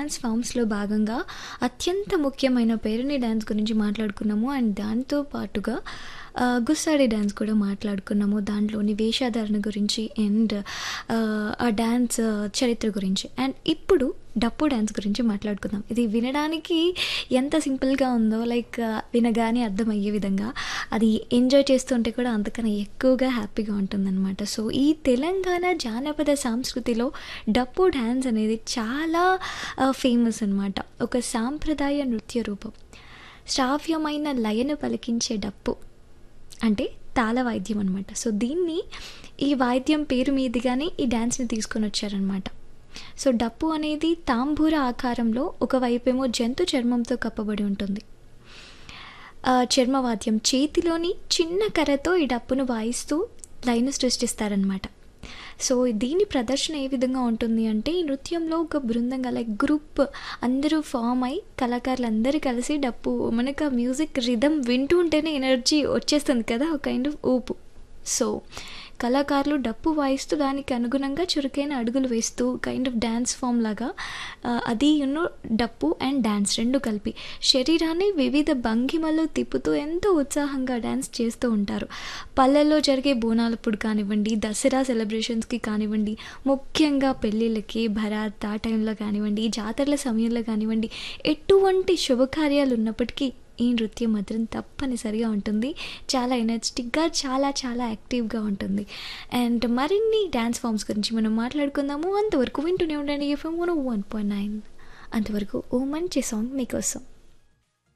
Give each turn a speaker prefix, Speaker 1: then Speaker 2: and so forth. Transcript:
Speaker 1: Dance ఫామ్స్‌లో భాగంగా అత్యంత ముఖ్యమైన పేరిణి డ్యాన్స్ గురించి మాట్లాడుకున్నాము. అండ్ దాంతో పాటుగా ఆహ్, గుస్సాడి డ్యాన్స్ కూడా మాట్లాడుకున్నాము. దాంట్లోని వేషధారణ గురించి అండ్ ఆహ్, ఆ డ్యాన్స్ చరిత్ర గురించి. అండ్ ఇప్పుడు డప్పు డ్యాన్స్ గురించి మాట్లాడుకుందాం. ఇది వినడానికి ఎంత సింపుల్‌గా ఉందో లైక్ వినగానే అర్థమయ్యే విధంగా అది ఎంజాయ్ చేస్తుంటే కూడా అంతకన్నా ఎక్కువగా హ్యాపీగా ఉంటుందనమాట. సో, ఈ తెలంగాణ జానపద సంస్కృతిలో డప్పు డ్యాన్స్ అనేది చాలా ఆహ్, ఫేమస్ అనమాట. ఒక సాంప్రదాయ నృత్య రూపం. శ్రావ్యమైన లయను పలికించే డప్పు. అంటే తాళ వాయిద్యం అనమాట. సో, దీన్ని ఈ వాయిద్యం పేరు మీదుగానే ఈ డాన్స్‌ని తీసుకొనొచ్చారనమాట. సో, డప్పు అనేది తాంబూర ఆకారంలో ఒకవైపేమో జంతు చర్మంతో కప్పబడి ఉంటుంది. ఆహ్, చర్మవాద్యం చేతిలోని చిన్న కర్రతో ఈ డప్పును వాయిస్తూ లయను సృష్టిస్తారనమాట. సో, దీని ప్రదర్శన ఏ విధంగా ఉంటుంది అంటే ఈ నృత్యంలో ఒక బృందంగా లైక్ గ్రూప్ అందరూ ఫార్మ్ అయ్యి కళాకారులందరూ కలిసి డప్పు మనకు ఆ మ్యూజిక్ రిథమ్ వింటూ ఉంటేనే ఎనర్జీ వచ్చేస్తుంది కదా! ఒక కైండ్ ఆఫ్ ఊపు. సో, కళాకారులు డప్పు వాయిస్తూ దానికి అనుగుణంగా చురుకైన అడుగులు వేస్తూ కైండ్ ఆఫ్ డాన్స్ ఫామ్ లాగా ఆహ్, అదీను డప్పు అండ్ డాన్స్ 2 కలిపి శరీరాన్ని వివిధ భంగిమల్లో తిప్పుతూ ఎంతో ఉత్సాహంగా డాన్స్ చేస్తూ ఉంటారు. పల్లెల్లో జరిగే బోనాలప్పుడు కానివ్వండి, దసరా సెలబ్రేషన్స్‌కి కానివ్వండి, ముఖ్యంగా పెళ్ళిళ్ళకి, భరాత్ ఆ టైంలో కానివ్వండి, జాతరల సమయంలో కానివ్వండి, ఎటువంటి శుభకార్యాలు ఉన్నప్పటికీ ఈ నృత్యం మాత్రం తప్పనిసరిగా ఉంటుంది. చాలా ఎనర్జిటిక్‌గా చాలా చాలా యాక్టివ్‌గా ఉంటుంది. అండ్ మరిన్ని డాన్స్ ఫామ్స్ గురించి మనం మాట్లాడుకుందాము. అంతవరకు వింటూనే ఉండండి ఎఫ్ఎం 101.9 అంతవరకు ఓ మంచి సాంగ్ మీకోసం.